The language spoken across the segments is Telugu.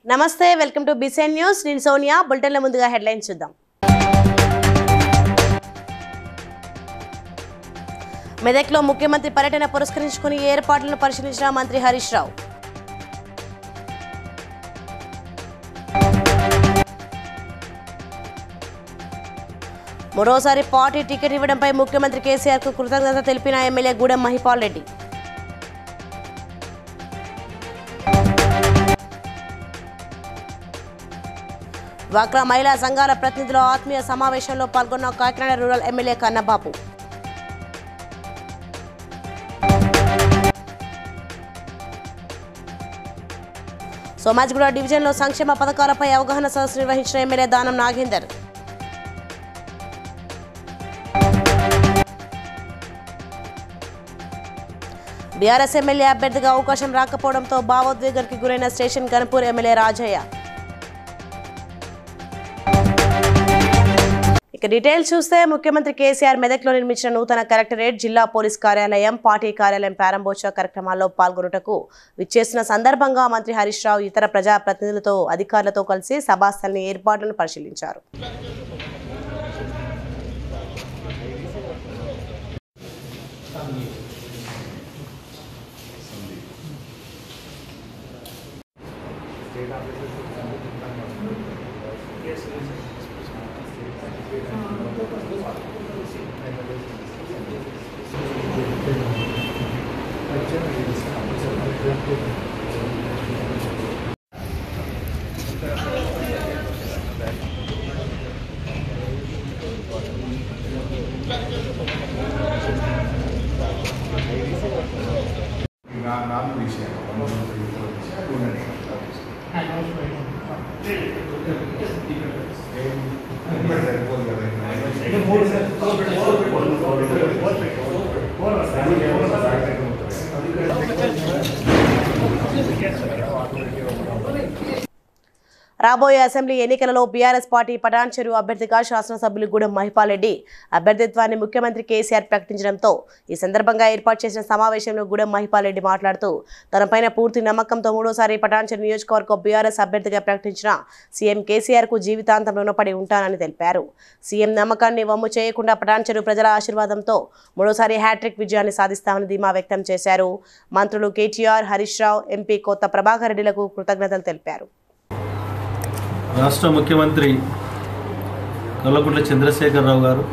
నమస్తే వెల్కమ్ టు బిసెన్ న్యూస్ నేను సోనియా బులెటిన్ల ముందుగా హెడ్లైన్స్ చూద్దాం మెదక్లో ముఖ్యమంత్రి పర్యటన పురస్కరించుకుని ఏర్పాట్లను పరిశీలించిన మంత్రి హరీష్ రావు మరోసారి పార్టీ టికెట్ ఇవ్వడంపై ముఖ్యమంత్రి కేసీఆర్ కు కృతజ్ఞత తెలిపిన ఎమ్మెల్యే గూడెం మహిపాల్ రెడ్డి డ్వాక్రా మహిళా సంఘాల ప్రతినిధుల ఆత్మీయ సమావేశంలో పాల్గొన్న కాకినాడ రూరల్ ఎమ్మెల్యే కన్నబాబు సోమాజిగూడ డివిజన్లో సంక్షేమ పథకాలపై అవగాహన సదస్సు నిర్వహించిన ఎమ్మెల్యే దానం నాగేందర్ బీఆర్ఎస్ ఎమ్మెల్యే అభ్యర్థిగా అవకాశం రాకపోవడంతో భావోద్వేగానికి గురైన స్టేషన్ గన్పూర్ ఎమ్మెల్యే రాజయ్య ఇక డీటెయిల్స్ చూస్తే ముఖ్యమంత్రి కేసీఆర్ మెదక్లో నిర్మించిన నూతన కలెక్టరేట్ జిల్లా పోలీస్ కార్యాలయం పార్టీ కార్యాలయం ప్రారంభోత్సవ కార్యక్రమాల్లో పాల్గొనుటకు విచ్చేసిన సందర్భంగా మంత్రి హరీష్ రావు ఇతర ప్రజాప్రతినిధులతో అధికారులతో కలిసి సభాస్థలిని ఏర్పాట్లను పరిశీలించారు నా నాలుగు విషయాలు ఉండండి సరిపోదు రాబోయే అసెంబ్లీ ఎన్నికలలో బీఆర్ఎస్ పార్టీ పటాన్ చెరువు అభ్యర్థిగా శాసనసభ్యులు గూడెం మహిపాల్ రెడ్డి అభ్యర్థిత్వాన్ని ముఖ్యమంత్రి కేసీఆర్ ప్రకటించడంతో ఈ సందర్భంగా ఏర్పాటు చేసిన సమావేశంలో గూడెం మహిపాల్ రెడ్డి మాట్లాడుతూ తనపైన పూర్తి నమ్మకంతో మూడోసారి పటాన్ చెరువు నియోజకవర్గ బీఆర్ఎస్ అభ్యర్థిగా ప్రకటించిన సీఎం కేసీఆర్ కు జీవితాంతం రుణపడి ఉంటానని తెలిపారు సీఎం నమ్మకాన్ని వమ్ము చేయకుండా పటాన్ చెరువు ప్రజల ఆశీర్వాదంతో మూడోసారి హ్యాట్రిక్ విజయాన్ని సాధిస్తామని ధీమా వ్యక్తం చేశారు మంత్రులు కేటీఆర్ హరీష్ రావు ఎంపీ కొత్త ప్రభాకర్ రెడ్డిలకు కృతజ్ఞతలు తెలిపారు రాష్ట్ర ముఖ్యమంత్రి కల్వకుంట్ల చంద్రశేఖరరావు గారు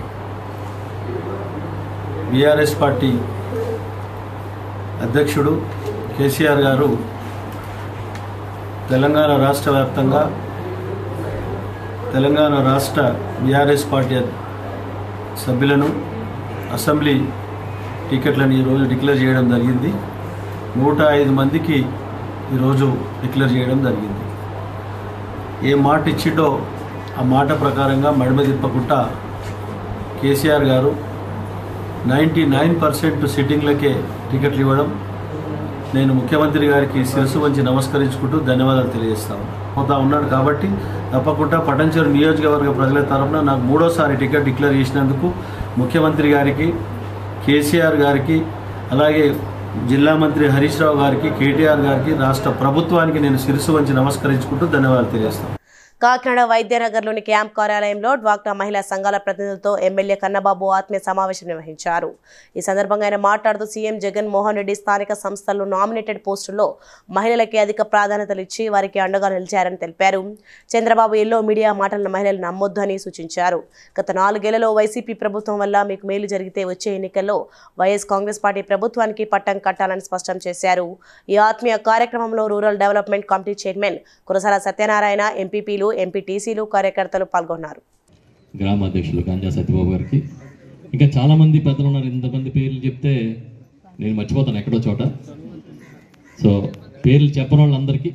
బీఆర్ఎస్ పార్టీ అధ్యక్షుడు కేసీఆర్ గారు తెలంగాణ రాష్ట్ర వ్యాప్తంగా తెలంగాణ రాష్ట్ర బీఆర్ఎస్ పార్టీ సభ్యులను అసెంబ్లీ టికెట్లను ఈరోజు డిక్లేర్ చేయడం జరిగింది నూట ఐదు మందికి ఈరోజు డిక్లేర్ చేయడం జరిగింది ఏ మాట ఇచ్చిండో ఆ మాట ప్రకారంగా మడిమ తిప్పకుండా కేసీఆర్ గారు నైంటీ నైన్ పర్సెంట్ సిట్టింగ్లకే టికెట్లు ఇవ్వడం నేను ముఖ్యమంత్రి గారికి శిరస్సు వంచి నమస్కరించుకుంటూ ధన్యవాదాలు తెలియజేస్తాను పోతా ఉన్నాడు కాబట్టి తప్పకుండా పటంచెరు నియోజకవర్గ ప్రజల తరఫున నాకు మూడోసారి టికెట్ డిక్లేర్ చేసినందుకు ముఖ్యమంత్రి గారికి కేసీఆర్ గారికి అలాగే జిల్లా మంత్రి హరీష్ రావు గారికి కేటీఆర్ గారికి రాష్ట్ర ప్రభుత్వానికి నేను శిరస్సు వంచి నమస్కరించుకుంటూ ధన్యవాదాలు తెలియజేస్తాను కాకినాడ వైద్యనగర్లోని క్యాంప్ కార్యాలయంలో డ్వాక్రా మహిళా సంఘాల ప్రతినిధులతో ఎమ్మెల్యే కన్నబాబు ఆత్మీయ సమావేశం నిర్వహించారు ఈ సందర్భంగా ఆయన మాట్లాడుతూ సీఎం జగన్ మోహన్ రెడ్డి స్థానిక సంస్థల్లో నామినేటెడ్ పోస్టుల్లో మహిళలకి అధిక ప్రాధాన్యతలు ఇచ్చి వారికి అండగా నిలిచారని తెలిపారు చంద్రబాబు ఎల్లో మీడియా మాటలను మహిళలు నమ్మొద్దు అని సూచించారు గత నాలుగేళ్లలో వైసీపీ ప్రభుత్వం వల్ల మీకు మేలు జరిగితే వచ్చే ఎన్నికల్లో వైఎస్ కాంగ్రెస్ పార్టీ ప్రభుత్వానికి పట్టం కట్టాలని స్పష్టం చేశారు ఈ ఆత్మీయ కార్యక్రమంలో rural development committee chairman Kurasala Satyanarayana ఎంపీపీలు ఎంపీటీసీలు కార్యకర్తలు పాల్గొన్నారు గ్రామ అధ్యక్షులు గంజా సత్యబాబు గారికి ఇంకా చాలా మంది పెద్దలు ఉన్నారు ఇంతమంది పేర్లు చెప్తే నేను మర్చిపోతాను ఎక్కడో చోట సో పేర్లు చెప్పని వాళ్ళందరికీ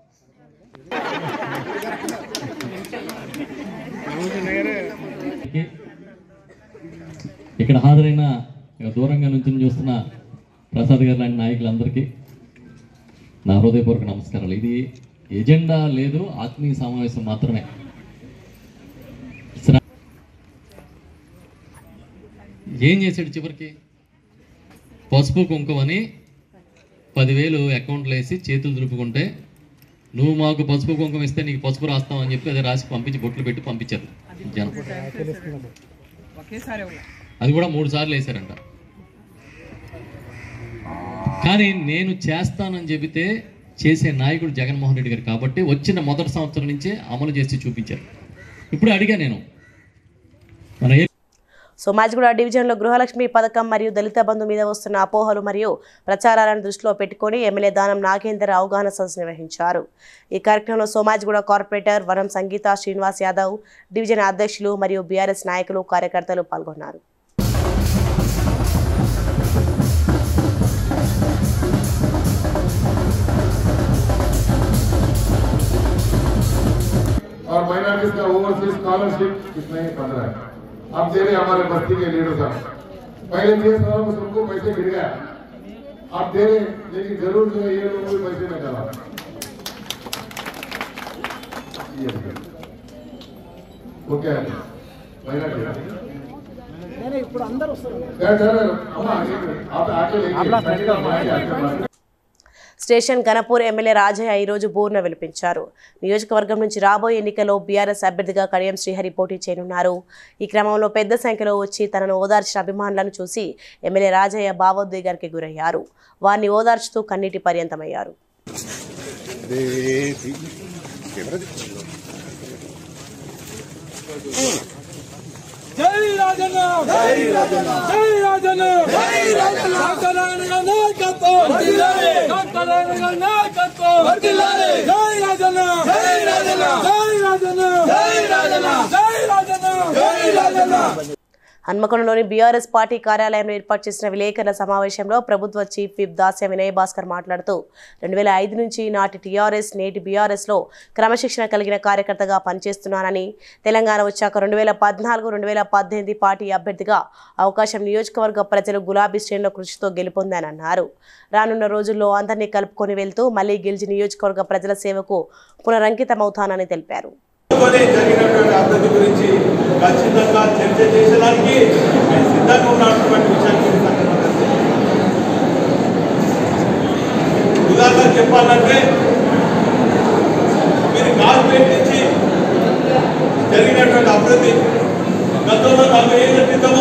ఇక్కడ హాజరైన ఇక దూరంగా నుంచి చూస్తున్న ప్రసాద్ గారు లాంటి నాయకులందరికీ నా హృదయపూర్వక నమస్కారాలు ఇది ఎజెండా లేదు ఆత్మీయ సమావేశం మాత్రమే శ్ర- ఏం చేశాడు చివరికి పసుపు కుంకుమని పదివేలు అకౌంట్లో వేసి చేతులు దులుపుకుంటే నువ్వు మాకు పసుపు కుంకుమ ఇస్తే నీకు పసుపు రాస్తాం అని చెప్పి అది రాసి పంపించి బొట్లు పెట్టి పంపించారు జనం అది కూడా మూడు సార్లు వేశారంట కానీ నేను చేస్తానని చెబితే చేసే నాయకుడు జగన్మోహన్ రెడ్డి గారు కాబట్టి వచ్చిన మొదటి సంవత్సరం నుంచే అమలు చేసి చూపించారు ఇప్పుడు అడిగా నేను మన ఏ సోమాజిగూడ డివిజన్లో గృహలక్ష్మి పథకం మరియు దళిత బంధు మీద వస్తున్న అపోహలు మరియు ప్రచారాలను దృష్టిలో పెట్టుకొని ఎమ్మెల్యే దానం నాగేందర్ అవగాహన సదస్సు నిర్వహించారు ఈ కార్యక్రమంలో సోమాజిగూడ కార్పొరేటర్ వనం సంగీత శ్రీనివాస్ యాదవ్ డివిజన్ అధ్యక్షులు మరియు బీఆర్ఎస్ నాయకులు కార్యకర్తలు పాల్గొన్నారు और माइनॉरिटीज का ओवरसीज स्कॉलरशिप कितना ही बन रहा है अब दे रहे हमारे बस्ती के लीडर साहब पहले दिए सालों में सबको पैसे गिर गया अब दे रहे लेकिन जरूर जो है ये लोग भी पैसे में करा वो क्या है माइनॉरिटी क्या कर रहे हो? अम्मा, एक मिनट, आप आके लेंगे आके స్టేషన్ గణపూర్ ఎమ్మెల్యే రాజయ్య ఈరోజు బూర్న వెలిపించారు నియోజకవర్గం నుంచి రాబోయే ఎన్నికల్లో బీఆర్ఎస్ అభ్యర్థిగా కడియం శ్రీహరి పోటీ చేయనున్నారు ఈ క్రమంలో పెద్ద సంఖ్యలో వచ్చి తనను ఓదార్చిన అభిమానులను చూసి ఎమ్మెల్యే రాజయ్య భావోద్వేగానికి గురయ్యారు వారిని ఓదార్చుతూ కన్నీటి పర్యంతమయ్యారు జై రాజన్న జై రాజన్న జై రాజన్న జై రాజన్న డాక్టర్ నాయకత్వం వర్ధిల్లాలి డాక్టర్ నాయకత్వం వర్ధిల్లాలి జై రాజన్న జై రాజన్న జై రాజన్న జై రాజన్న జై రాజన్న జై రాజన్న హన్మకొండలోని బీఆర్ఎస్ పార్టీ కార్యాలయంలో ఏర్పాటు చేసిన విలేకరుల సమావేశంలో ప్రభుత్వ చీఫ్ విప్ దాస్య వినయ్ భాస్కర్ మాట్లాడుతూ రెండు వేల ఐదు నుంచి నాటి టీఆర్ఎస్ నేటి బీఆర్ఎస్లో క్రమశిక్షణ కలిగిన కార్యకర్తగా పనిచేస్తున్నానని తెలంగాణ వచ్చాక రెండు వేల పద్నాలుగు రెండు వేల పద్దెనిమిది పార్టీ అభ్యర్థిగా అవకాశం నియోజకవర్గ ప్రజలు గులాబీ శ్రేణుల కృషితో గెలుపొందానన్నారు రానున్న రోజుల్లో అందరినీ కలుపుకొని వెళ్తూ మళ్లీ గెలిచి నియోజకవర్గ ప్రజల సేవకు పునరంకితమవుతానని తెలిపారు కొని జరిగినటువంటి అభివృద్ధి గురించి ఖచ్చితంగా చర్చ చేసేదానికి నేను సిద్ధంగా ఉన్నటువంటి విషయాన్ని ఈ సందర్భంగా తెలియజేస్తున్నాను. ఉదాహరణ చెప్పాలంటే మీరు కార్పొరేట్ నుంచి జరిగినటువంటి అభివృద్ధి గతంలో నలభై ఏళ్ళ క్రితము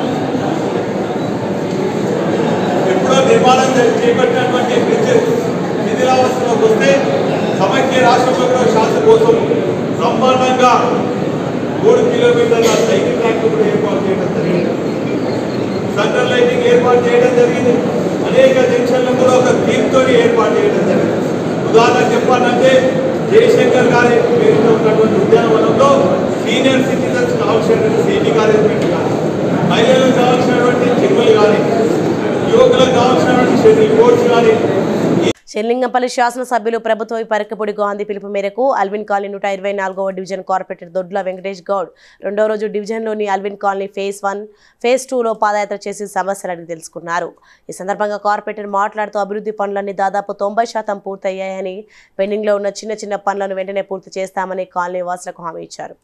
ఎప్పుడో నిర్మాణం చే- చేపట్టినటువంటి బ్రిడ్జెస్ శిథిలావస్థలోకి వస్తే సమైక్య రాష్ట్ర ప్రభుత్వ శాసన కోసం బ్రహ్మాండంగా మూడు కిలోమీటర్ల సైకిల్ ట్రాక్ కూడా ఏర్పాటు చేయడం జరిగింది సెంట్రల్ లైటింగ్ ఏర్పాటు చేయడం జరిగింది అనేక జంక్షన్లు కూడా ఒక థీమ్తో ఏర్పాటు చేయడం జరిగింది ఉదాహరణ చెప్పాలంటే జయశంకర్ గారి పేరుతో ఉన్నటువంటి ఉద్యానవనంలో సీనియర్ సిటిజన్స్ కావాల్సినటువంటి సీటింగ్ అరేంజ్మెంట్ కానీ మహిళలకు కావాల్సినటువంటి జిమ్ములు కానీ యువకులకు కావాల్సినటువంటి షటిల్ కోర్ట్స్ కానీ షెల్లింగంపల్లి శాసనసభ్యులు ప్రభుత్వ పరకపొడి గాంధీ పిలుపు మేరకు అల్విన్ కాలనీ నూట ఇరవై నాలుగవ డివిజన్ కార్పొరేటర్ దొడ్ల వెంకటేష్ గౌడ్ రెండో రోజు డివిజన్లోని Alwyn colony phase one phase టూలో పాదయాత్ర చేసి సమస్యలను తెలుసుకున్నారు ఈ సందర్భంగా కార్పొరేటర్ మాట్లాడుతూ అభివృద్ధి పనులన్నీ దాదాపు తొంభై శాతం పూర్తయ్యాయని పెండింగ్లో ఉన్న చిన్న చిన్న పనులను వెంటనే పూర్తి చేస్తామని కాలనీ వాసులకు హామీ ఇచ్చారు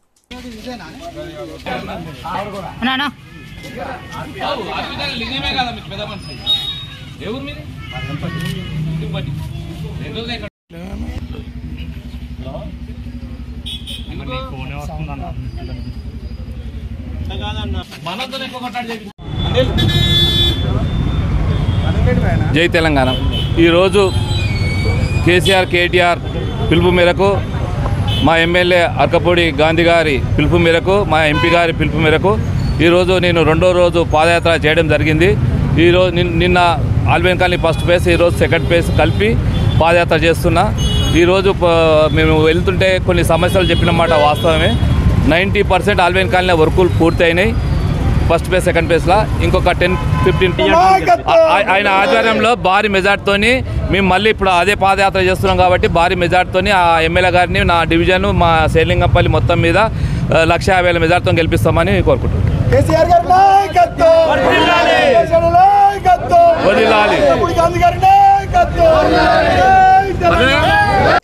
జై తెలంగాణ ఈరోజు కేసీఆర్ కేటీఆర్ పిలుపు మేరకు మా ఎమ్మెల్యే అర్కపూడి గాంధీ గారి పిలుపు మేరకు మా ఎంపీ గారి పిలుపు మేరకు ఈరోజు నేను రెండో రోజు పాదయాత్ర చేయడం జరిగింది ఈరోజు నిన్- నిన్న ఆల్బెన్ కాలనీ ఫస్ట్ ఫేజ్ ఈరోజు సెకండ్ ఫేజ్ కలిపి పాదయాత్ర చేస్తున్నా ఈరోజు ప- మేము వెళ్తుంటే కొన్ని సమస్యలు చెప్పిన మాట వాస్తవమే నైంటీ పర్సెంట్ ఆల్బెన్ కాలనీ వర్కులు పూర్తి అయినాయి ఫస్ట్ పేజ్ సెకండ్ పేజ్లో ఇంకొక టెన్ ఫిఫ్టీన్ ఆయన ఆధ్వర్యంలో భారీ మెజార్టీతోని మేము మళ్ళీ ఇప్పుడు అదే పాదయాత్ర చేస్తున్నాం కాబట్టి భారీ మెజార్టీతోని ఆ ఎమ్మెల్యే గారిని నా డివిజన్ మా సేలింగంపల్లి మొత్తం మీద ఆ, లక్ష యాభై వేల మెజార్టీతో గెలిపిస్తామని కోరుకుంటున్నాం కేసీఆర్ గారి నాయకత్వం కేసీఆర్ నాయకత్వం వదిలాలి గాంధీ గారి నాయకత్వం జై తెలంగాణ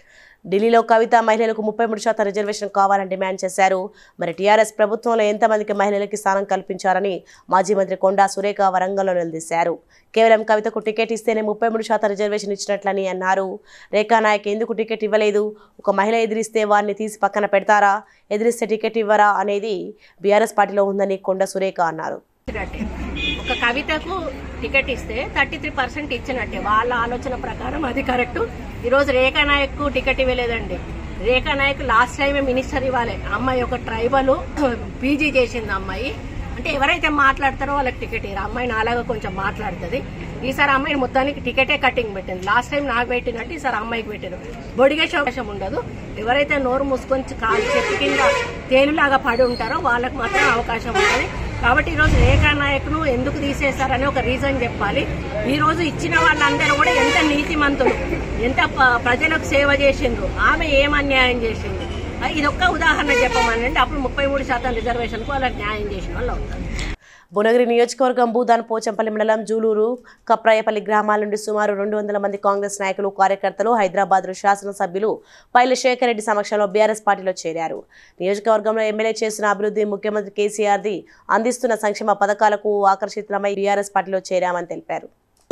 ఢిల్లీలో కవిత మహిళలకు ముప్పై మూడు శాతం రిజర్వేషన్ కావాలని డిమాండ్ చేశారు మరి టీఆర్ఎస్ ప్రభుత్వంలో ఎంతమందికి మహిళలకి స్థానం కల్పించారని మాజీ మంత్రి కొండా సురేఖ వరంగల్లో నిలదీశారు కేవలం కవితకు టికెట్ ఇస్తేనే ముప్పై మూడు శాతం రిజర్వేషన్ ఇచ్చినట్లని అన్నారు రేఖా నాయక్ ఎందుకు టికెట్ ఇవ్వలేదు ఒక మహిళ ఎదిరిస్తే వారిని తీసి పక్కన పెడతారా ఎదిరిస్తే టికెట్ ఇవ్వరా అనేది బీఆర్ఎస్ పార్టీలో ఉందని కొండ సురేఖ అన్నారు ఇచ్చినట్టే ఒక కవితకు టికెట్ ఇస్తే థర్టీ త్రీ పర్సెంట్ ఇచ్చినట్టే వాళ్ళ ఆలోచన ప్రకారం అది కరెక్ట్ ఈరోజు రేఖా నాయక్ టికెట్ ఇవ్వలేదండి రేఖా నాయక్ లాస్ట్ టైమే మినిస్టర్ ఇవ్వాలి అమ్మాయి ఒక ట్రైబల్ పీజీ చేసింది అమ్మాయి అంటే ఎవరైతే మాట్లాడతారో వాళ్ళకి టికెట్ ఇవ్వరు అమ్మాయి నాలాగా కొంచెం మాట్లాడుతుంది ఈసారి అమ్మాయిని మొత్తానికి టికెటే కటింగ్ పెట్టింది లాస్ట్ టైం నాకు పెట్టినట్టు ఈసారి అమ్మాయికి పెట్టారు బొడిగేసే అవకాశం ఉండదు ఎవరైతే నోరు మూసుకొని కాలు చెట్టు కింద తేలులాగా పడి ఉంటారో వాళ్ళకి మాత్రం అవకాశం ఉంటుంది కాబట్టి ఈరోజు రేఖా నాయక్ను ఎందుకు తీసేశారని ఒక రీజన్ చెప్పాలి ఈ రోజు ఇచ్చిన వాళ్ళందరూ కూడా ఎంత నీతిమంతులు ఎంత ప- ప్రజలకు సేవ చేసిండ్రు ఆమె ఏం అన్యాయం చేసింది ఇది ఒక్క ఉదాహరణ చెప్పమనండి అప్పుడు ముప్పై మూడు శాతం రిజర్వేషన్కు వాళ్ళకి న్యాయం చేసిన వాళ్ళు అవుతారు భువనగిరి నియోజకవర్గం భూదాన్ పోచంపల్లి మండలం జూలూరు కప్రాయపల్లి గ్రామాల నుండి సుమారు రెండు వందల మంది కాంగ్రెస్ నాయకులు కార్యకర్తలు హైదరాబాద్ శాసనసభ్యులు పైల శేఖర్ రెడ్డి సమక్షంలో బీఆర్ఎస్ పార్టీలో చేరారు నియోజకవర్గంలో ఎమ్మెల్యే చేసిన అభివృద్ధి ముఖ్యమంత్రి కేసీఆర్ది అందిస్తున్న సంక్షేమ పథకాలకు ఆకర్షితులమై బీఆర్ఎస్ పార్టీలో చేరామని తెలిపారు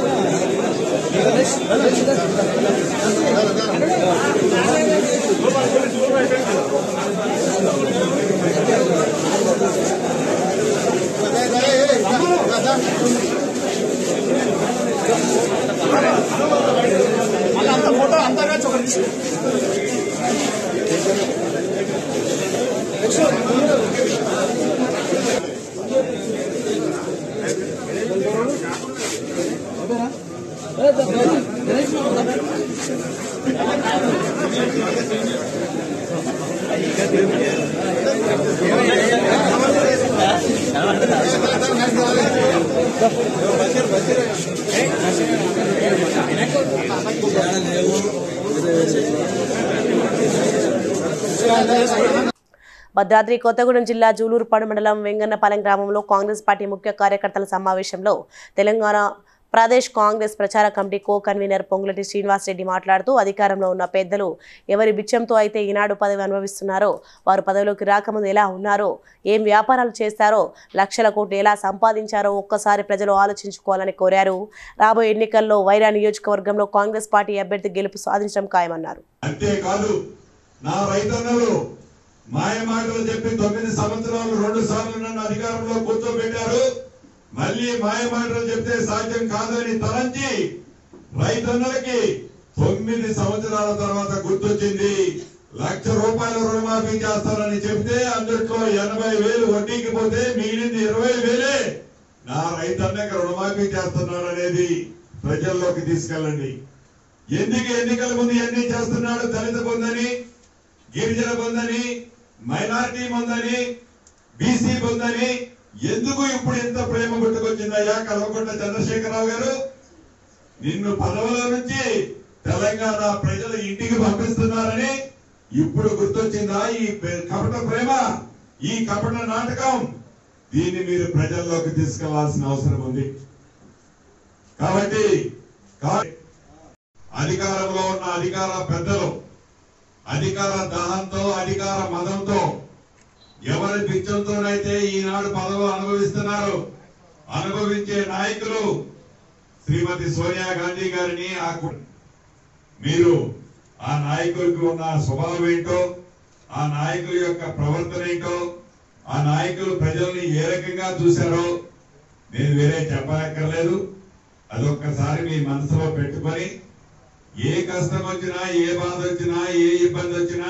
భద్రాద్రి కొత్తగూడెం జిల్లా జూలూరుపాడు మండలం వెంగన్నపాలెం గ్రామంలో కాంగ్రెస్ పార్టీ ముఖ్య కార్యకర్తల సమావేశంలో తెలంగాణ ప్రదేశ్ కాంగ్రెస్ ప్రచార committee co convener Ponguleti Srinivasreddy మాట్లాడుతూ అధికారంలో ఉన్న పెద్దలు ఎవరి బిచ్చంతో అయితే ఈనాడు పదవి అనుభవిస్తున్నారో వారు పదవిలోకి రాకముందు ఎలా ఉన్నారో ఏం వ్యాపారాలు చేస్తారో లక్షల కోట్లు ఎలా సంపాదించారో ఒక్కసారి ప్రజలు ఆలోచించుకోవాలని కోరారు రాబోయే ఎన్నికల్లో వైరా నియోజకవర్గంలో కాంగ్రెస్ పార్టీ అభ్యర్థి గెలుపు సాధించడం ఖాయమన్నారు అంతేకాదు నా రైతన్నలు మాయ మాటలు చెప్పి తొమ్మిది సంవత్సరాలు రెండు సార్లు నన్ను అధికారంలో కూర్చోబెట్టారు మళ్ళీ మాయ మాటలు చెప్తే సాధ్యం కాదని తలంచి రైతన్నలకి తొమ్మిది సంవత్సరాల తర్వాత గుర్తొచ్చింది లక్ష రూపాయల రుణమాఫీ చేస్తారని చెప్తే అందుట్లో ఎనభై వేలు వడ్డీకి పోతే మిగిలింది ఇరవై వేలే నా రైతన్నకి రుణమాఫీ చేస్తున్నాడు అనేది ప్రజల్లోకి తీసుకెళ్ళండి ఎందుకు ఎన్నికల ముందు ఇవన్నీ చేస్తున్నాడు దళిత బంధని గిరిజన బంధని మైనారిటీ బంధని బీసీ బంధని ఎందుకు ఇప్పుడు ఇంత ప్రేమ పుట్టుకొచ్చిందయ్యా కల్వకుంట్ల చంద్రశేఖరరావు గారు నిన్ను పదవుల నుంచి తెలంగాణ ప్రజలు ఇంటికి పంపిస్తున్నారని ఇప్పుడు గుర్తొచ్చిందా ఈ పె- కపట ప్రేమ ఈ కపట నాటకం దీన్ని మీరు ప్రజల్లోకి తీసుకెళ్లాల్సిన అవసరం ఉంది కాబట్టి కా- అధికారంలో ఉన్న అధికార పెద్దలు అధికార దాహంతో అధికార మదంతో ఎవరి పిచ్చంతోనైతే ఈనాడు పదవులు అనుభవిస్తున్నారు అనుభవించే నాయకులు శ్రీమతి సోనియా గాంధీ గారిని ఆ కు- మీరు ఆ నాయకుడికి ఉన్న స్వభావం ఏంటో ఆ నాయకుల యొక్క ప్రవర్తన ఏంటో ఆ నాయకులు ప్రజల్ని ఏ రకంగా చూశారో నేను వేరే చెప్పనక్కర్లేదు అదొక్కసారి మీ మనసులో పెట్టుకొని ఏ కష్టం వచ్చినా ఏ బాధ వచ్చినా ఏ ఇబ్బంది వచ్చినా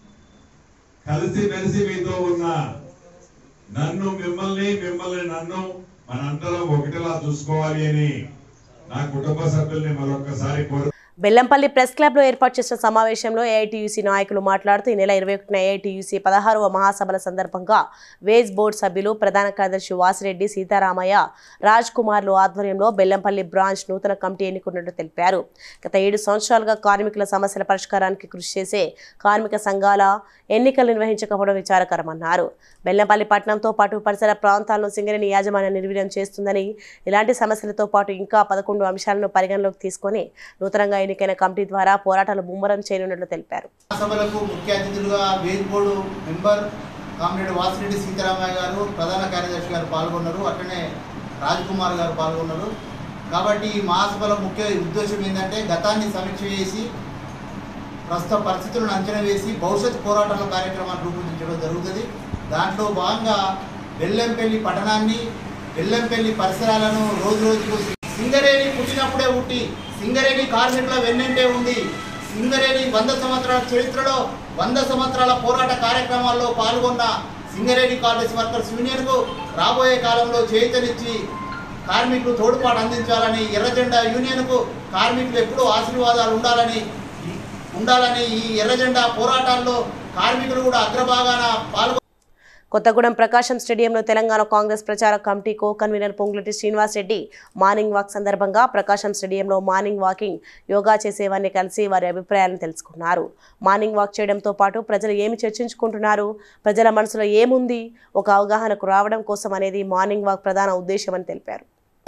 కలిసి మెలిసి మీతో ఉన్న నన్ను మిమ్మల్ని మిమ్మల్ని నన్ను మనందరం ఒకటిలా చూసుకోవాలి అని నా కుటుంబ సభ్యుల్ని మరొకసారి కోరు బెల్లంపల్లి ప్రెస్ క్లబ్ లో ఏర్పాటు చేసిన సమావేశంలో ఏఐటీయూసీ నాయకులు మాట్లాడుతూ ఈ నెల ఇరవై ఒకటిన ఏఐటీయూసీ పదహారవ మహాసభల సందర్భంగా వేజ్ బోర్డు సభ్యులు ప్రధాన కార్యదర్శి వాసిరెడ్డి సీతారామయ్య రాజ్ కుమార్లు ఆధ్వర్యంలో బెల్లంపల్లి బ్రాంచ్ నూతన కమిటీ ఎన్నుకున్నట్టు తెలిపారు గత ఏడు సంవత్సరాలుగా కార్మికుల సమస్యల పరిష్కారానికి కృషి చేసే కార్మిక సంఘాల ఎన్నికలు నిర్వహించకపోవడం విచారకరమన్నారు బెల్లంపల్లి పట్టణంతో పాటు పరిసర ప్రాంతాలను సింగరేణి యాజమాన్యం నిర్వీర్యం చేస్తుందని ఇలాంటి సమస్యలతో పాటు ఇంకా పదకొండు అంశాలను పరిగణలోకి తీసుకొని నూతనంగా ఎన్నికైన కమిటీ ద్వారా పోరాటాలు ముమ్మరం చేయనున్నట్లు తెలిపారు సభలకు ముఖ్య అతిథులుగా వేద్ బోర్డు మెంబర్ కామిరెడ్డి వాసిరెడ్డి సీతారామయ్య గారు ప్రధాన కార్యదర్శి గారు పాల్గొన్నారు అట్లనే రాజ్ కుమార్ గారు పాల్గొన్నారు కాబట్టి ఈ మహాసభల ముఖ్య ఉద్దేశం ఏంటంటే గతాన్ని సమీక్ష చేసి ప్రస్తుత పరిస్థితులను అంచనా వేసి భవిష్యత్ పోరాటాల కార్యక్రమాన్ని రూపొందించడం జరుగుతుంది దాంట్లో భాగంగా బెల్లంపల్లి పట్టణాన్ని బెల్లంపల్లి పరిసరాలను రోజు రోజుకు సింగరేణి పుట్టినప్పుడే పుట్టి సింగరేణి కార్మికుల వెన్నంటే ఉంది సింగరేణి వంద సంవత్సరాల చరిత్రలో వంద సంవత్సరాల పోరాట కార్యక్రమాల్లో పాల్గొన్న సింగరేణి కాలేజ్ వర్కర్స్ యూనియన్కు రాబోయే కాలంలో చేతనిచ్చి కార్మికులు తోడ్పాటు అందించాలని ఎర్రజెండా యూనియన్కు కార్మికులు ఎప్పుడూ ఆశీర్వాదాలు ఉండాలని ఉండాలని ఈ ఎర్రజెండా పోరాటాల్లో కార్మికులు కూడా అగ్రభాగాన పాల్గొ కొత్తగూడెం ప్రకాశం స్టేడియంలో తెలంగాణ కాంగ్రెస్ ప్రచార committee co convener Ponguleti Srinivas Reddy morning walk సందర్భంగా ప్రకాశం స్టేడియంలో మార్నింగ్ వాకింగ్ యోగా చేసేవారిని కలిసి వారి అభిప్రాయాలను తెలుసుకున్నారు మార్నింగ్ వాక్ చేయడంతో పాటు ప్రజలు ఏమి చర్చించుకుంటున్నారు ప్రజల మనసులో ఏముంది ఒక అవగాహనకు రావడం కోసం అనేది మార్నింగ్ వాక్ ప్రధాన ఉద్దేశమని తెలిపారు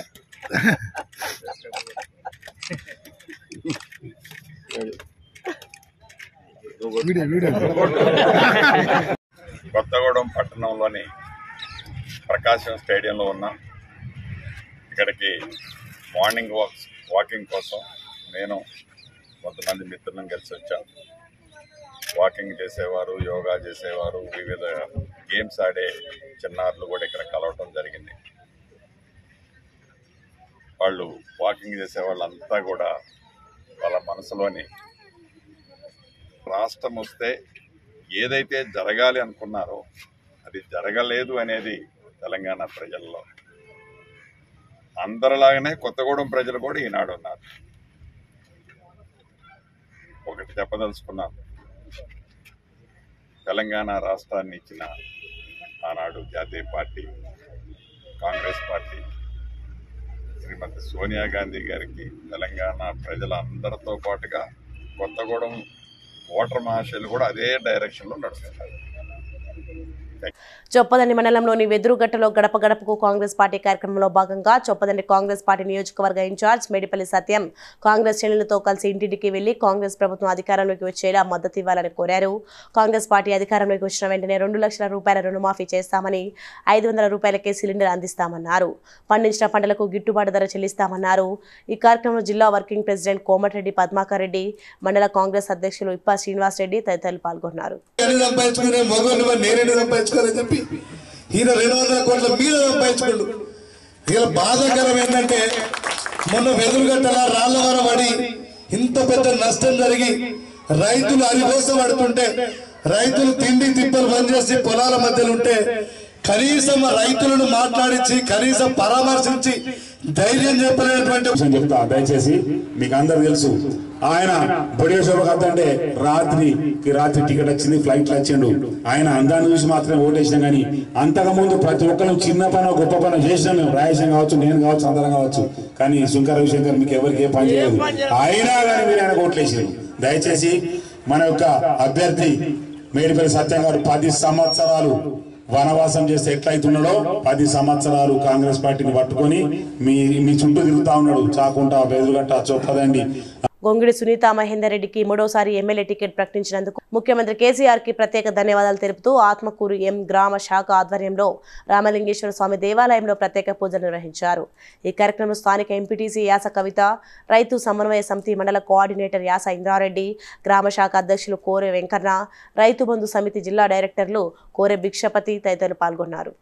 కొత్తగూడెం పట్టణంలోని ప్రకాశం స్టేడియంలో ఉన్నాం ఇక్కడికి మార్నింగ్ వాక్ వాకింగ్ కోసం నేను కొంతమంది మిత్రులను కలిసి వచ్చాం వాకింగ్ చేసేవారు యోగా చేసేవారు వివిధ గేమ్స్ ఆడే చిన్నారులు కూడా ఇక్కడ కలవటం జరిగింది వాళ్ళు వాకింగ్ చేసే వాళ్ళంతా కూడా వాళ్ళ మనసులోని రాష్ట్రం వస్తే ఏదైతే జరగాలి అనుకున్నారో అది జరగలేదు అనేది తెలంగాణ ప్రజల్లో అందరిలాగానే కొత్తగూడెం ప్రజలు కూడా ఈనాడు ఉన్నారు ఒకటి చెప్పదలుచుకున్నాను తెలంగాణ రాష్ట్రాన్ని ఇచ్చిన ఆనాడు జాతీయ పార్టీ కాంగ్రెస్ పార్టీ శ్రీమతి సోనియా గాంధీ గారికి తెలంగాణ ప్రజలందరితో పాటుగా కొత్తగూడెం ఓటర్ మహాశయులు కూడా అదే డైరెక్షన్లో నడుస్తున్నారు చొప్పదండి మండలంలోని వెదురుగట్టలో గడప గడపకు కాంగ్రెస్ పార్టీ కార్యక్రమంలో భాగంగా చొప్పదండి కాంగ్రెస్ పార్టీ నియోజకవర్గ ఇన్ఛార్జ్ మేడిపల్లి సత్యం కాంగ్రెస్ శ్రేణులతో కలిసి ఇంటింటికి వెళ్లి కాంగ్రెస్ ప్రభుత్వం అధికారంలోకి వచ్చేలా మద్దతు ఇవ్వాలని కోరారు కాంగ్రెస్ పార్టీ అధికారంలోకి వచ్చిన వెంటనే రెండు లక్షల రూపాయల రుణమాఫీ చేస్తామని ఐదు వందల రూపాయలకే సిలిండర్ అందిస్తామన్నారు పండించిన పంటలకు గిట్టుబాటు ధర చెల్లిస్తామన్నారు ఈ కార్యక్రమంలో జిల్లా వర్కింగ్ ప్రెసిడెంట్ కోమటిరెడ్డి పద్మాకర్ రెడ్డి మండల కాంగ్రెస్ అధ్యక్షులు ఇప్ప శ్రీనివాస్ రెడ్డి తదితరులు పాల్గొన్నారు నేను సంపాదించుకునే మగవాళ్ళు మరి నేనే సంపాదించుకోవాలని చెప్పి ఈయన రెండు వందల కోట్ల మీద సంపాదించుకోండు ఇలా బాధాకరం ఏంటంటే మొన్న వెదురుగట్టల రాళ్ళవర పడి ఇంత పెద్ద నష్టం జరిగి రైతులు అరిగోస పడుతుంటే రైతులు తిండి తిప్పలు బంద్ చేసి పొలాల మధ్యలో ఉంటే కనీసం ఆ రైతులను మాట్లాడించి కనీసం పరామర్శించి ధైర్యం చెప్పలేనటువంటి విషయం చెప్తా దయచేసి మీకు అందరు తెలుసు ఆయన బొడేశ్వర కథ అంటే రాత్రికి రాత్రి టికెట్ వచ్చింది ఫ్లైట్ వచ్చిండు ఆయన అందాన్ని చూసి మాత్రమే ఓటేసినా కానీ అంతకు ముందు ప్రతి ఒక్కరు చిన్న పని గొప్ప పని చేసినా మేము రాయసం కావచ్చు నేను కావచ్చు అందరం కావచ్చు కానీ శంకర్ రవిశంకర్ మీకు ఎవరికి ఏ పని చేయలేదు అయినా కానీ మీరు ఆయన ఓట్లేసారు దయచేసి మన యొక్క అభ్యర్థి మేడిపల్లి సత్యం గారు పది సంవత్సరాలు వనవాసం చేస్తే ఎట్లయితున్నాడో పది సంవత్సరాలు కాంగ్రెస్ పార్టీని పట్టుకొని మీ మీ చుట్టూ తిరుగుతా ఉన్నాడు చాకుంటా బెదురుగట్ట చొప్పదండి గొంగిడి సునీత మహేందర్ రెడ్డికి మూడోసారి ఎమ్మెల్యే టికెట్ ప్రకటించినందుకు ముఖ్యమంత్రి కేసీఆర్ కి ప్రత్యేక ధన్యవాదాలు తెలుపుతూ ఆత్మకూరు ఎం గ్రామ శాఖ ఆధ్వర్యంలో రామలింగేశ్వర స్వామి దేవాలయంలో ప్రత్యేక పూజలు నిర్వహించారు ఈ కార్యక్రమంలో స్థానిక ఎంపీటీసీ యాస కవిత రైతు సమన్వయ సమితి మండల కోఆర్డినేటర్ యాస ఇంద్రారెడ్డి గ్రామ శాఖ అధ్యక్షులు కోరె వెంకన్న రైతు బంధు సమితి జిల్లా డైరెక్టర్లు కోరె భిక్షపతి తదితరులు పాల్గొన్నారు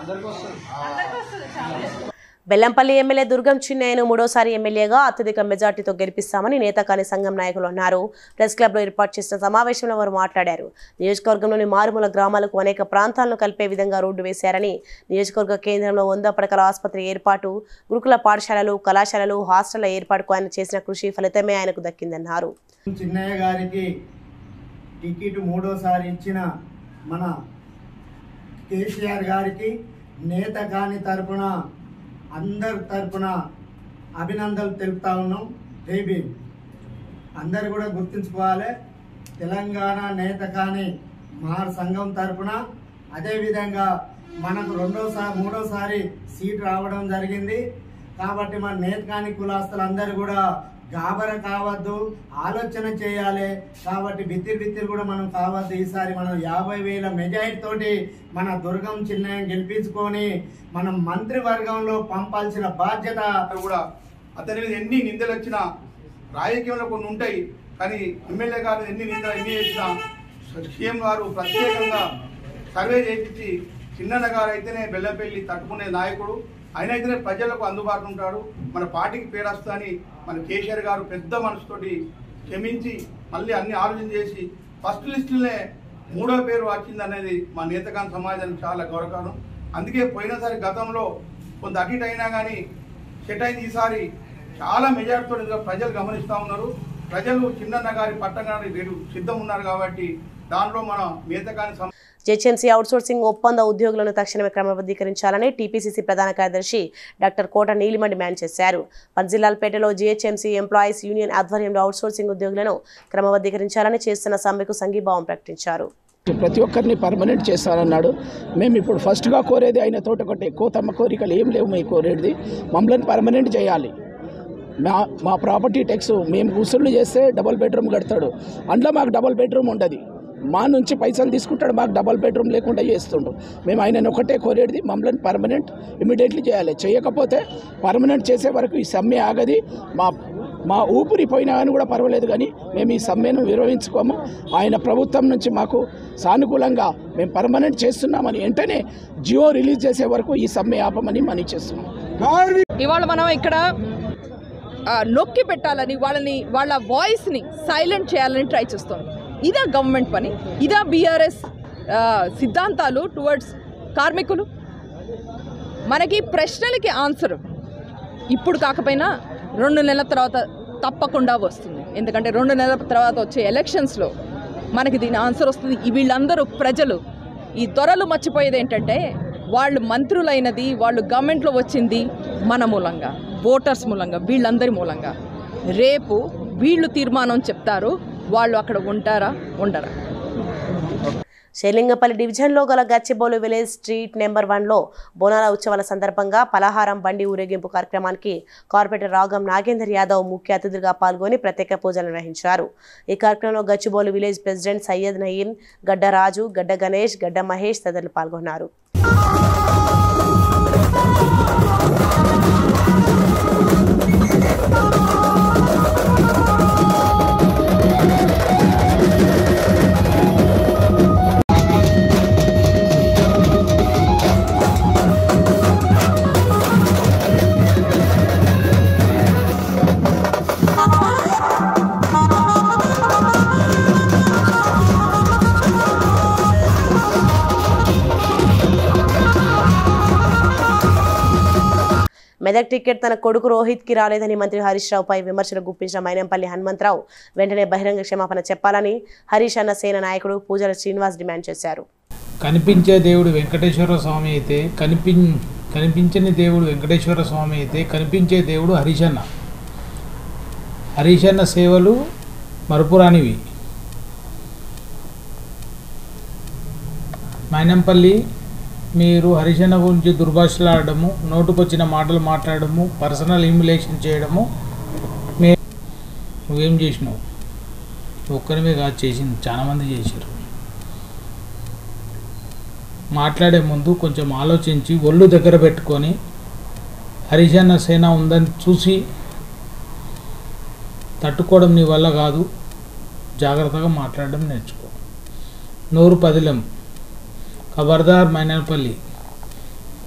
బెల్లంపల్లి ఎమ్మెల్యే దుర్గం చిన్నయ్యను మూడోసారి ఎమ్మెల్యేగా అత్యధిక మెజార్టీతో గెలిపిస్తామని నేతకాని సంఘం నాయకులు అన్నారు ప్రెస్ క్లబ్లో ఏర్పాటు చేసిన సమావేశంలో వారు మాట్లాడారు నియోజకవర్గంలోని మారుమూల గ్రామాలకు అనేక ప్రాంతాలను కలిపే విధంగా రోడ్డు వేశారని నియోజకవర్గ కేంద్రంలో వంద పడకల ఆసుపత్రి ఏర్పాటు గురుకుల పాఠశాలలు కళాశాలలు హాస్టళ్ల ఏర్పాటుకు ఆయన చేసిన కృషి ఫలితమే ఆయనకు దక్కిందన్నారు చిన్నయ్య గారికి టికెట్ మూడోసారి ఇచ్చిన మన కేసీఆర్ గారికి నేత కాని తరపున అందరి తరపున అభినందనలు తెలుపుతా ఉన్నాం బేబీ అందరు కూడా గుర్తుంచుకోవాలి తెలంగాణ నేత కాని మా సంఘం తరపున అదేవిధంగా మనకు రెండోసారి మూడోసారి సీట్ రావడం జరిగింది కాబట్టి మన నేత కాని కులాస్తులందరూ కూడా గాబర కావద్దు ఆలోచన చేయాలి కాబట్టి బిత్తిరి బిత్తిరి కూడా మనం కావద్దు ఈసారి మనం యాభై వేల మెజారిటీ తోటి మన దుర్గం చిన్నయ్య గెలిపించుకొని మనం మంత్రివర్గంలో పంపాల్సిన బాధ్యత కూడా అతని మీద ఎన్ని నిందలు వచ్చినా రాజకీయంలో కొన్ని ఉంటాయి కానీ ఎమ్మెల్యే గారు ఎన్ని నిందలు ఎన్ని చేసినా సీఎం గారు ప్రత్యేకంగా సర్వే చేయించి చిన్నన్న గారు అయితేనే బెల్లంపల్లి తట్టుకునే నాయకుడు ఆయన అయితేనే ప్రజలకు అందుబాటులో ఉంటాడు మన పార్టీకి పేరు వస్తుందని మన కేసీఆర్ గారు పెద్ద మనసుతోటి క్షమించి మళ్ళీ అన్ని ఆలోచన చేసి ఫస్ట్ లిస్టులోనే మూడో పేరు వచ్చింది అనేది మా నేతగాన్ సమాజానికి చాలా గౌరవకారం అందుకే పోయినసారి గతంలో కొంత అటు ఇటు అయినా కానీ సెట్ అయింది ఈసారి చాలా మెజార్టీతో ఇందులో ప్రజలు గమనిస్తూ ఉన్నారు ప్రజలు చిన్నన్న గారి పట్టణానికి వీరు సిద్ధం ఉన్నారు కాబట్టి దానిలో మన నేతగాని సమ జెచ్ఎంసీ అవుట్సోర్సింగ్ ఒప్పంద ఉద్యోగులను తక్షణమే క్రమబద్ధీకరించాలని టీపీసీసీ ప్రధాన కార్యదర్శి డాక్టర్ కోట నీలిమ డిమాండ్ చేశారు పన్జిల్లాల్పేటలో జీహెచ్ఎంసీ ఎంప్లాయీస్ యూనియన్ ఆధ్వర్యంలో అవుట్సోర్సింగ్ ఉద్యోగులను క్రమబద్ధీకరించాలని చేస్తున్న సమ్మెకు సంఘీభావం ప్రకటించారు ప్రతి ఒక్కరిని పర్మనెంట్ చేస్తానన్నాడు మేము ఇప్పుడు ఫస్ట్గా కోరేది ఆయన తోట ఒకటి కోతమ్మ కోరికలు ఏం లేవు మేము కోరేది మమ్మల్ని పర్మనెంట్ చేయాలి మా మా ప్రాపర్టీ ట్యాక్స్ మేము వసూలు చేస్తే డబుల్ బెడ్రూమ్ కడతాడు అందులో మాకు డబుల్ బెడ్రూమ్ ఉండదు మా నుంచి పైసలు తీసుకుంటాడు మాకు డబుల్ బెడ్రూమ్ లేకుండా చేస్తుండు మేము ఆయన ఒకటే కోరేది మమ్మల్ని పర్మనెంట్ ఇమీడియట్లీ చేయాలి చేయకపోతే పర్మనెంట్ చేసే వరకు ఈ సమ్మె ఆగది మా మా ఊపిరి పోయినా అని కూడా పర్వాలేదు కానీ మేము ఈ సమ్మెను విరమించుకోము ఆయన ప్రభుత్వం నుంచి మాకు సానుకూలంగా మేము పర్మనెంట్ చేస్తున్నామని వెంటనే జియో రిలీజ్ చేసే వరకు ఈ సమ్మె ఆపమని మనీ చేస్తున్నాం ఇవాళ మనం ఇక్కడ ఆ, నొక్కి పెట్టాలని వాళ్ళని వాళ్ళ వాయిస్ని సైలెంట్ చేయాలని ట్రై చేస్తాం ఇదా గవర్నమెంట్ పని ఇదా బీఆర్ఎస్ సిద్ధాంతాలు టువర్డ్స్ కార్మికులు మనకి ప్రశ్నలకి ఆన్సర్ ఇప్పుడు కాకపోయినా రెండు నెలల తర్వాత తప్పకుండా వస్తుంది ఎందుకంటే రెండు నెలల తర్వాత వచ్చే ఎలక్షన్స్లో మనకి దీని ఆన్సర్ వస్తుంది ఈ వీళ్ళందరూ ప్రజలు ఈ దొరలు మర్చిపోయేది ఏంటంటే వాళ్ళు మంత్రులైనది వాళ్ళు గవర్నమెంట్లో వచ్చింది మన మూలంగా ఓటర్స్ మూలంగా వీళ్ళందరి మూలంగా రేపు వీళ్ళు తీర్మానం చెప్తారు వాళ్ళు అక్కడ ఉంటారా ఉండరా షేలింగపల్లి డివిజన్లో గల గచ్చిబౌలి విలేజ్ స్ట్రీట్ నెంబర్ వన్లో బోనాల ఉత్సవాల సందర్భంగా పలహారం బండి ఊరేగింపు కార్యక్రమానికి కార్పొరేటర్ రాగం నాగేందర్ యాదవ్ ముఖ్య అతిథిగా పాల్గొని ప్రత్యేక పూజలు నిర్వహించారు ఈ కార్యక్రమంలో గచ్చిబౌలి విలేజ్ ప్రెసిడెంట్ సయ్యద్ నయీం గడ్డ రాజు గడ్డ గణేష్ గడ్డ మహేష్ తదితరులు పాల్గొన్నారు మెదక్ టికెట్ తన కొడుకు రోహిత్ కి రాలేదని మంత్రి హరీష్ రావుపై విమర్శలు గుప్పించిన మైనంపల్లి హనుమంతరావు వెంటనే బహిరంగ క్షమాపణ చెప్పాలని హరీష్ అన్న సేన నాయకుడు పూజల శ్రీనివాస్ డిమాండ్ చేశారు కనిపించే దేవుడు వెంకటేశ్వర స్వామి అయితే కనిపిం కనిపించని దేవుడు వెంకటేశ్వర స్వామి అయితే కనిపించే దేవుడు హరిశన్న హరిశన్న సేవలు మరుపురానివి మైనంపల్లి మీరు హరిశన్న గురించి దుర్భాషలాడము నోటుకొచ్చిన మాటలు మాట్లాడము పర్సనల్ ఇమ్యులేషన్ చేయడము మే నువ్వేం చేసినావు ఒక్కరిమే కాదు చేసింది చాలామంది చేశారు మాట్లాడే ముందు కొంచెం ఆలోచించి ఒళ్ళు దగ్గర పెట్టుకొని హరిజన సేన ఉందని చూసి తట్టుకోవడం నీ వల్ల కాదు జాగ్రత్తగా మాట్లాడడం నేర్చుకో నూరు పదిలం ఖబర్దార్ మైనపల్లి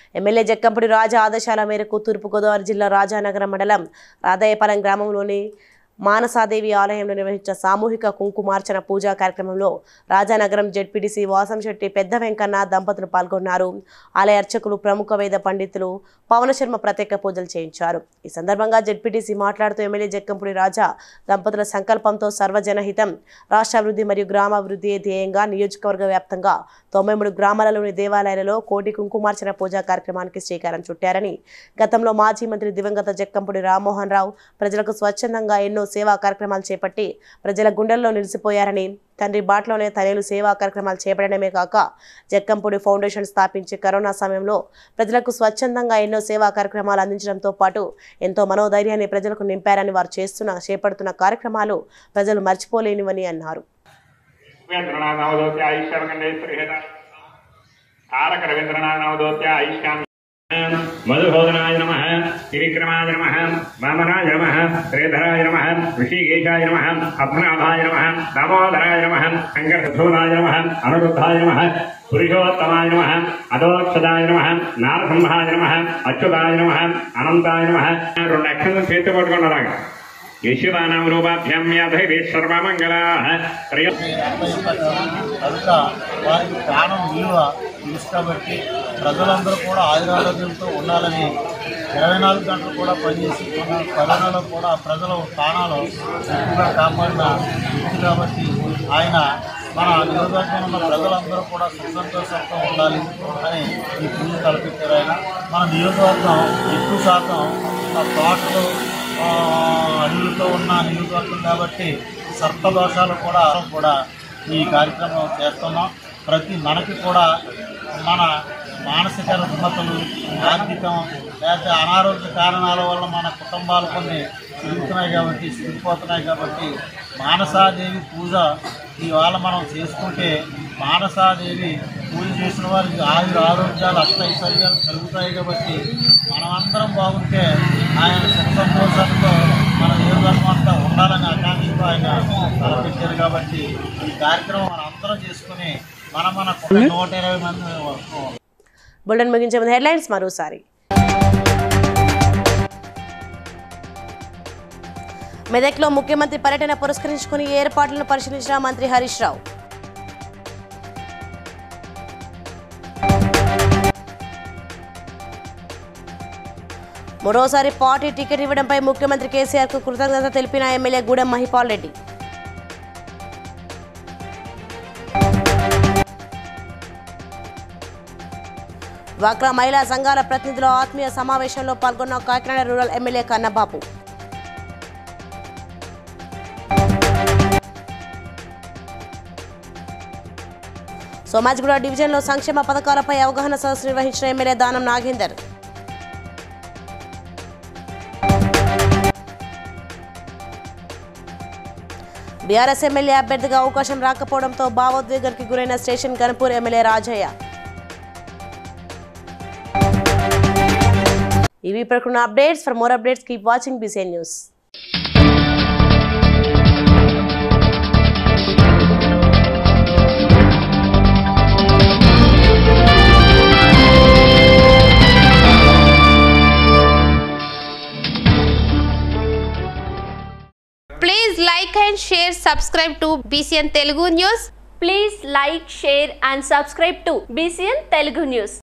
ఎమ్మెల్యే జక్కంపూడి రాజా ఆదేశాల మేరకు తూర్పుగోదావరి జిల్లా రాజానగరం మండలం రాధాయపాలెం గ్రామంలోని మానసాదేవి ఆలయంలో నిర్వహించిన సామూహిక కుంకుమార్చన పూజా కార్యక్రమంలో రాజానగరం జెడ్పీటీసీ వాసంశెట్టి పెద్ద వెంకన్న దంపతులు పాల్గొన్నారు ఆలయ అర్చకులు ప్రముఖ వేద పండితులు పవన శర్మ ప్రత్యేక పూజలు చేయించారు ఈ సందర్భంగా జెడ్పీటీసీ మాట్లాడుతూ ఎమ్మెల్యే జక్కంపూడి రాజా దంపతుల సంకల్పంతో సర్వజనహితం రాష్ట్రాభివృద్ధి మరియు గ్రామాభివృద్ధి ధ్యేయంగా నియోజకవర్గ వ్యాప్తంగా తొంభై మూడు గ్రామాలలోని దేవాలయాలలో కోటి కుంకుమార్చన పూజా కార్యక్రమానికి శ్రీకారం చుట్టారని గతంలో మాజీ మంత్రి దివంగత జక్కంపూడి రామ్మోహన్ రావు ప్రజలకు స్వచ్ఛందంగా ఎన్నో సేవా కార్యక్రమాలు చేపట్టి ప్రజల గుండెల్లో నిలిచిపోయారని తండ్రి బాటలోనే తనేలు సేవా కార్యక్రమాలు చేపట్టడమే కాక జక్కంపూడి ఫౌండేషన్ స్థాపించి కరోనా సమయంలో ప్రజలకు స్వచ్ఛందంగా ఎన్నో సేవా కార్యక్రమాలు అందించడంతో పాటు ఎంతో మనోధైర్యాన్ని ప్రజలకు నింపారని వారు చేస్తున్న చేపడుతున్న కార్యక్రమాలు ప్రజలు మర్చిపోలేనివని అన్నారు రవీంద్రనాథోత్య ఐశ్వర్యండేశ్వరిహేత తారక రవీంద్రనాథోత్య ఐశ్వర్యం మధుసూదనాయ నమ త్రివిక్రమాయ నమ వామనాయ నమ శ్రీధరాయ నమ ఋషికేశాయ నమ పద్మనాభాయ నమ దామోదరాయ నమ శంకరసూనాయ నమ అనురుద్ధాయ నమ పురుషోత్తమాయ నమ అదోక్షదాయ నమ నారసింహాయ నమ అచ్యుతాయ నమ అనంతాయ నమ రెండు అక్షరం చేతి పట్టుకున్నలాగా యశుదానాం రూపాభ్యాం యాదవి సర్వమంగళా త్రయ కనుక వారికి ప్రాణం విలువ తెలుసు కాబట్టి ప్రజలందరూ కూడా ఆయురారోగ్యంతో ఉండాలని ఇరవై నాలుగు గంటలు కూడా పనిచేసి మన కరోనాలో కూడా ప్రజల ప్రాణాలు ఎక్కువగా కాపాడిన వ్యక్తి కాబట్టి ఆయన మన నియోజకవర్గంలో ఉన్న ప్రజలందరూ కూడా సుఖ సంతోషంతో ఉండాలి అని ఈ పూజ తలపెట్టారు ఆయన మన నియోజకవర్గం ఎక్కువ శాతం ఆ తోటలు ఆ, అడవులతో ఉన్న నియోజకవర్గం కాబట్టి సర్పదోషాలు కూడా కూడా ఈ కార్యక్రమం చేస్తున్నాం ప్రతి మనకి కూడా మన మానసిక రుగ్మతలు ఆర్థికం లేకపోతే అనారోగ్య కారణాల వల్ల మన కుటుంబాలు కొన్ని తిరుగుతున్నాయి కాబట్టి సిరిగిపోతున్నాయి కాబట్టి మానసాదేవి పూజ ఇవాళ మనం చేసుకుంటే మానసాదేవి పూజ చేసిన వారికి ఆయుర ఆరోగ్యాలు అష్టైశ్వర్యాలు కలుగుతాయి కాబట్టి మనమందరం బాగుంటే ఆయన సుఖ సంతోషాలతో మన నియోజకవర్గం అంతా ఉండాలని ఆకాంక్షతో ఆయన తలపెట్టారు కాబట్టి ఈ కార్యక్రమం మనం అందరం చేసుకుని మన మన నూట ఇరవై మంది వరకు బులెటిన్ ముగించే ముందు హెడ్లైన్స్ మరోసారి మెదక్లో ముఖ్యమంత్రి పర్యటన పురస్కరించుకుని ఏర్పాట్లను పరిశీలించిన మంత్రి హరీష్ రావు మరోసారి పార్టీ టికెట్ ఇవ్వడంపై ముఖ్యమంత్రి కేసీఆర్ కు కృతజ్ఞత తెలిపిన ఎమ్మెల్యే గూడెం మహిపాల్ రెడ్డి డ్వాక్రా మహిళా సంఘాల ప్రతినిధుల ఆత్మీయ సమావేశంలో పాల్గొన్న కాకినాడ రూరల్ ఎమ్మెల్యే కన్నబాబు సోమాజిగూడ డివిజన్లో సంక్షేమ పథకాలపై అవగాహన సదస్సు నిర్వహించిన ఎమ్మెల్యే దానం నాగేందర్ బీఆర్ఎస్ ఎమ్మెల్యే అభ్యర్థిగా అవకాశం రాకపోవడంతో భావోద్వేగానికి గురైన స్టేషన్ గన్పూర్ ఎమ్మెల్యే రాజయ్య ఇవి ఇప్పటికున్న updates for more updates keep watching BCN news Please like and share, subscribe to BCN Telugu News. Please like, share and subscribe to BCN Telugu News.